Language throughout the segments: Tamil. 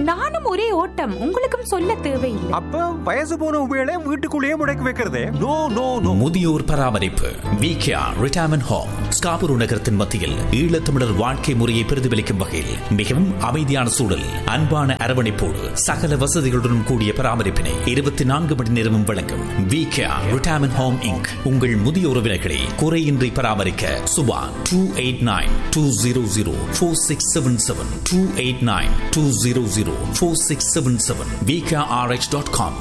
நானும் ஒரே ஓட்டம் உங்களுக்கும் சொல்ல தேவையில்லை அப்ப வயசு போன உபயோக வீட்டுக்குள்ளேயே முடக்கி வைக்கிறதே நோ நோ நோ முதியோர் பராமரிப்பு விகேஆர் ரிட்டையர்மெண்ட் ஹோம் ஸ்காபூர் நகரத்தின் மத்தியில் ஈழத்தமிழர் வாழ்க்கை முறையை பிரதிபலிக்கும் வகையில் மிகவும் அமைதியான சூழல் அன்பான அரவணைப்போடு சகல வசதிகளுடன் கூடிய பராமரிப்பினை இருபத்தி நான்கு மணி நேரமும் வழங்கும் விகேஆர் ரிட்டையர்மெண்ட் ஹோம் இங்க் உங்கள் முதிய உறவினர்களை குறையின்றி பராமரிக்க Suba two eight nine two zero zero four six seven seven two eight nine two zero zero four six seven seven VKRH dot com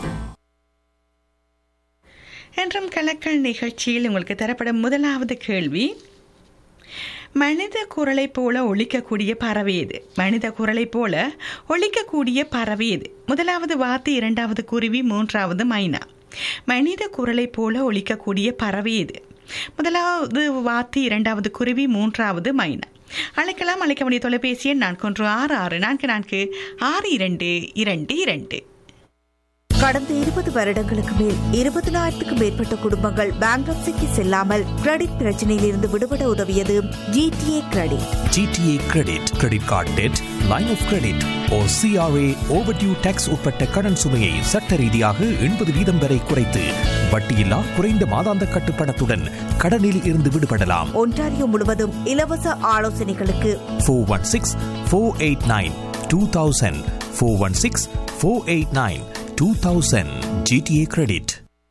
என்றும் கலக்கல் நிகழ்ச்சியில் உங்களுக்கு தரப்படும் முதலாவது கேள்வி மனித குரலை போல ஒழிக்கக்கூடிய பறவை எது மனித குரலை போல ஒழிக்கக்கூடிய பறவை எது முதலாவது வாத்து இரண்டாவது குருவி மூன்றாவது மைனா மனித குரலை போல ஒழிக்கக்கூடிய பறவை எது முதலாவது வாத்து இரண்டாவது குருவி மூன்றாவது மைனா அழைக்கலாம் அழைக்க வேண்டிய தொலைபேசி எண் நான்கு ஒன்று ஆறு ஆறு நான்கு நான்கு ஆறு இரண்டு இரண்டு இரண்டு கடந்த இருபது வருடங்களுக்கு மேல் இருபதனாயிரத்துக்கும் மேற்பட்ட குடும்பங்கள் பேங்க்ரப்சிக்கு செல்லாமல் கிரெடிட் பிரச்சனையில் இருந்து விடுபட உதவியது GTA credit GTA credit credit card debt line of credit O CRA overdue tax உட்பட்ட கடன் சுமையை சட்ட ரீதியாக எண்பது வீதம் வரை குறைத்து வட்டியில்லா குறைந்த மாதாந்த கட்டுப்பணத்துடன் கடனில் இருந்து விடுபடலாம் ஒன்டாரியோ முழுவதும் இலவச ஆலோசனைகளுக்கு four one six four eight nine two thousand four one six four eight nine two thousand GTA credit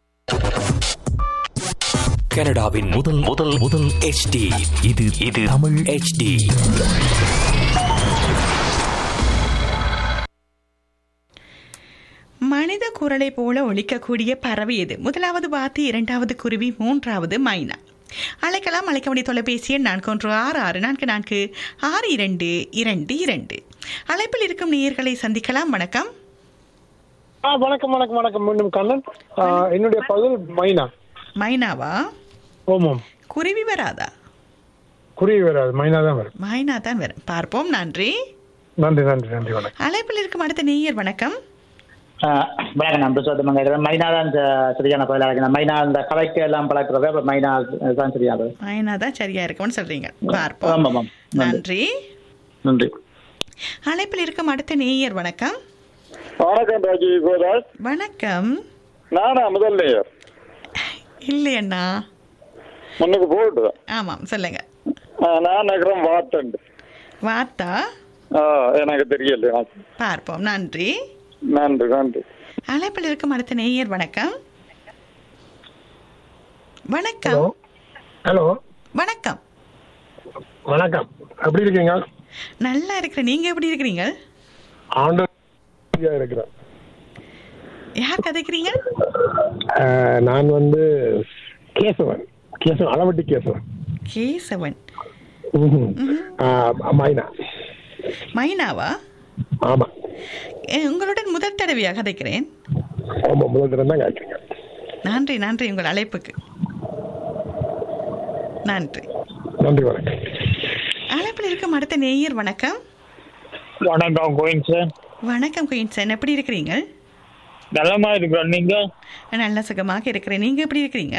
கனடாவின் முதல் முதல் முதல் HD இது இது தமிழ் HD மனித குரலை போல ஒழிக்கக்கூடிய பறவை எது முதலாவது வாத்து இரண்டாவது குருவி மூன்றாவது மைனா அழைக்கலாம் அழைக்க வேண்டிய தொலைபேசி எண் நான்கு ஒன்று ஆறு ஆறு நான்கு நான்கு ஆறு இரண்டு இரண்டு இரண்டு அழைப்பில் இருக்கும் நேயர்களை சந்திக்கலாம் வணக்கம் ஆ வணக்கம் வணக்கம் வணக்கம் மீண்டும் கண்ணன் ஆ, என்னுடைய பகுதி மைனா மைனாவா ஓமம் குருவி வராதா குருவி வராது மைனா தான் வரும் மைனா தான் வரும் பார்ப்போம் நன்றி நன்றி நன்றி நன்றி வணக்கம் அழைப்பில் இருக்கும் அடுத்த நேயர் வணக்கம் ஆஹ் வணக்கம் நான் பிரசோத்தமங்க இருக்கிறேன் மைனா தான் இந்த சரியான பதிலாக இருக்கு மைனா இந்த கலைக்கு எல்லாம் பழக்கிறது அப்ப மைனா தான் சரியானது மைனா தான் சரியா இருக்கும்னு சொல்றீங்க ஆமாம் பார்ப்போம் ஆமாம் நன்றி நன்றி நன்றி அழைப்பில் இருக்கும் அடுத்த நேயர் வணக்கம் வணக்கம் ராஜி கோதாஸ் வணக்கம் நானா முதல்லையர் இல்லை அண்ணா முன்னுக்கு போட்டு ஆமாம் சொல்லுங்க நான் நகரம் வாத்தண்டு வாத்தா ஆ, எனக்கு தெரியல எனக்கு பார்ப்போம் நன்றி நன்றி நன்றி அழைப்பில் இருக்கும் அடுத்த நேயர் வணக்கம் வணக்கம் ஹலோ வணக்கம் வணக்கம் எப்படி இருக்கீங்க நல்லா இருக்கிற நீங்க எப்படி இருக்கிறீங்க ஆண்டு இருக்கிறேன் யார் கதைக்கிறீங்க ஆ, நான் வந்து கேசவன் கேசவன் அளவட்டி கேசவன் கேசவன் ம்ஹும். ஆ, மைனா மைனாவா ஆமா ஏ, உங்களுடன் முதல் தடவையாக கதைக்கிறேன் ஆமா முதல் தடவை தான் கேட்குறீங்க நன்றி நன்றி உங்கள் அழைப்புக்கு நன்றி நன்றி வணக்கம் அழைப்பில் இருக்கும் அடுத்த நேயர் வணக்கம் வணக்கம் கோயிங் சார் வணக்கம் குயின்சன் எப்படி இருக்கிறீங்க நல்லமா இருக்கிறோம் நீங்க நல்ல சுகமாக இருக்கிறேன் நீங்க எப்படி இருக்கிறீங்க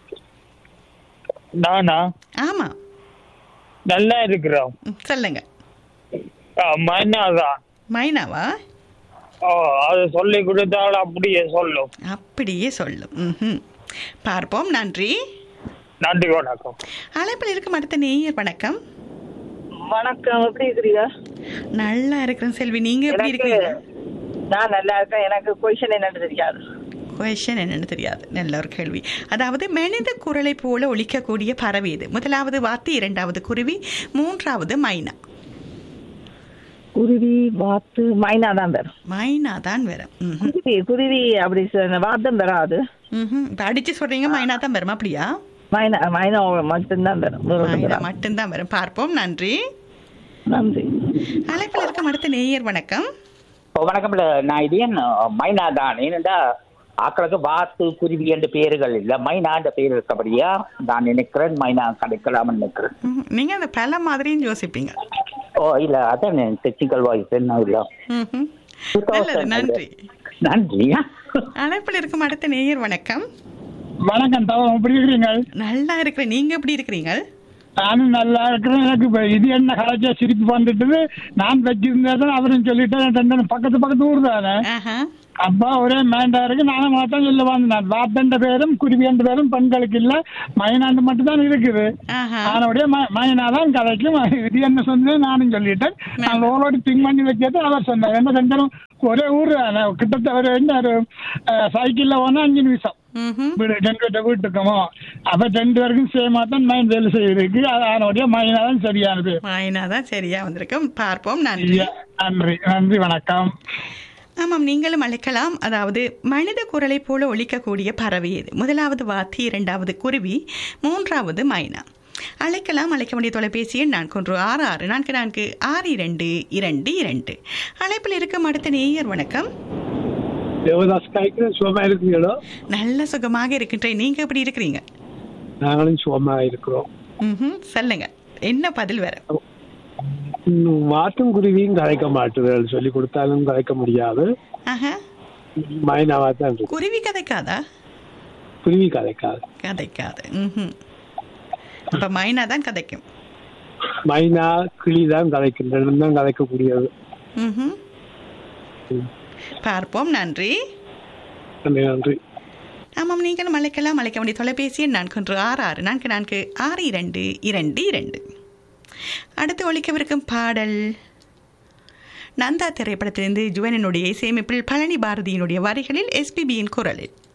நானா ஆமா நல்லா இருக்கிறோம் ம், சொல்லுங்க மைனா தான் மைனாவா ஓ அது சொல்லி கொடுத்தாலும் அப்படியே சொல்லும் அப்படியே சொல்லும் ம்ஹும். பார்ப்போம் நன்றி நன்றி வணக்கம் அழைப்பில் இருக்கும் அடுத்த நேயர் வணக்கம் வணக்கம் எப்படி இருக்கிறீங்க நல்லா இருக்கிறேன் செல்வி நீங்க எப்படி எனக்கு இருக்கிறீங்க நான் நல்லா இருக்கேன் எனக்கு கொஷன் என்னன்னு தெரியாது கொஷன் என்னன்னு தெரியாது நல்ல ஒரு கேள்வி அதாவது மனித குரலை போல ஒலிக்கக்கூடிய பறவை இது முதலாவது வாத்து இரண்டாவது குருவி மூன்றாவது மைனா குருவி வாத்து மைனா தான் வரும் மைனா தான் வரும் ம்ஹும். குருவி குருவி அப்படி சொன்ன வாத்தம் வராது ம்ஹும். இப்ப அடிச்சு சொல்றீங்க மைனா தான் வரும் அப்படியா மைனா மைனா மட்டும்தான் வரும் வேற ஒண்ணும் மைனா வராது. மட்டும்தான் வரும் பார்ப்போம் நன்றி நன்றி அழைப்பில் இருக்கும் அடுத்த நேயர் வணக்கம் ஓ, வணக்கம் இல்ல, நான் இது ஏன் மைனா தான் ஏனென்றா ஆக்களுக்கு வாத்து குருவி என்ற பெயர்கள் இல்ல மைனா என்ற பெயர் இருக்கபடியா நான் நினைக்கிறேன் மைனா கிடைக்கலாம்னு நினைக்கிறேன் ம்ஹும். நீங்க அந்த பல மாதிரியும் யோசிப்பீங்க ஓ இல்ல அதான் டெக்னிக்கல் வாய்ஸ் என்ன இல்ல ம்ஹும். நல்லது நன்றி நன்றி அழைப்பில் இருக்கும் அடுத்த நேயர் வணக்கம் வணக்கம் தவம் எப்படி இருக்கிறீங்க நல்லா இருக்கிறேன் நீங்க எப்படி இருக்கிறீங்க நானும் நல்லா இருக்கிறேன் எனக்கு இப்ப இது என்ன கலைச்சா சிரிப்பு வந்துட்டு நான் வச்சிருந்தேன் அவரும் சொல்லிட்டேன் ரெண்டு பக்கத்து பக்கத்து ஊர் தானே ஆஹா அப்பா ஒரே மேண்டா இருக்கு நானும் மட்டும் சொல்ல வந்தேன் வாப்பன்ற பேரும் குருவின்ற பேரும் பெண்களுக்கு இல்ல மைனாண்டு மட்டும் தான் இருக்குது ஆஹா அதனுடைய மைனா தான் கதைக்கும் இது என்ன சொன்னேன் நானும் சொல்லிட்டேன் நான் ஓலோடி திங்க் பண்ணி வச்சது அவர் சொன்னார் என்ன ரெண்டு பேரும் ஒரே ஊர் தானே கிட்டத்தட்ட ஒரு என்ன ஒரு சைக்கிள்ல போனா அஞ்சு நிமிஷம் ம்ஹும். வீடு ரெண்டு பேர்ட்ட வீட்டுக்குமோ அப்ப ரெண்டு பேருக்கும் சேமா தான் மைண்ட் வேலை செய்யிருக்கு அது அதனுடைய மைனா தான் சரியானது மைனா தான் சரியா வந்திருக்கும் பார்ப்போம் நன்றி நன்றி நன்றி வணக்கம் ஆமாம் நீங்களும் அழைக்கலாம் அதாவது மனித குரலை போல ஒலிக்கக்கூடிய பறவை இது முதலாவது வாத்தி இரண்டாவது குருவி மூன்றாவது மைனா அழைக்கலாம் அழைக்க வேண்டிய தொலைபேசி எண் நான்கு ஒன்று ஆறு ஆறு நான்கு நான்கு ஆறு இரண்டு இரண்டு இரண்டு அழைப்பில் இருக்கும் அடுத்த நேயர் வணக்கம் தேவதாஸ் காய்க்கிறேன் சுகமா இருக்கீங்களோ நல்ல சுகமாக இருக்கின்றேன் நீங்க எப்படி இருக்கிறீங்க நாங்களும் சுகமா இருக்கிறோம் ம்ஹும். சொல்லுங்க என்ன பதில் வேற ம், மாட்டும் குருவியும் கலைக்க மாட்டுதல் சொல்லி கொடுத்தாலும் கலைக்க முடியாது ஆஹா மைனாவா தான் இருக்கு குருவி கதைக்காதா குருவி கலைக்காது கதைக்காது ம்ஹும். அப்ப மைனா தான் கதைக்கும் மைனா கிளி தான் கலைக்கின்றன தான் கலைக்கக்கூடியது ம்ஹும். பார்ப்போம் நன்றி நன்றி நன்றி ஆமாம் நீங்களும் அழைக்கலாம் அழைக்க வேண்டிய தொலைபேசி எண் நான்கு ஒன்று ஆறு ஆறு நான்கு நான்கு ஆறு இரண்டு இரண்டு இரண்டு அடுத்து ஒழிக்கவிருக்கும் பாடல் நந்தா திரைப்படத்திலிருந்து ஜுவனனுடைய இசையமைப்பில் பழனி பாரதியினுடைய வரிகளில் எஸ்பிபியின் குரலில்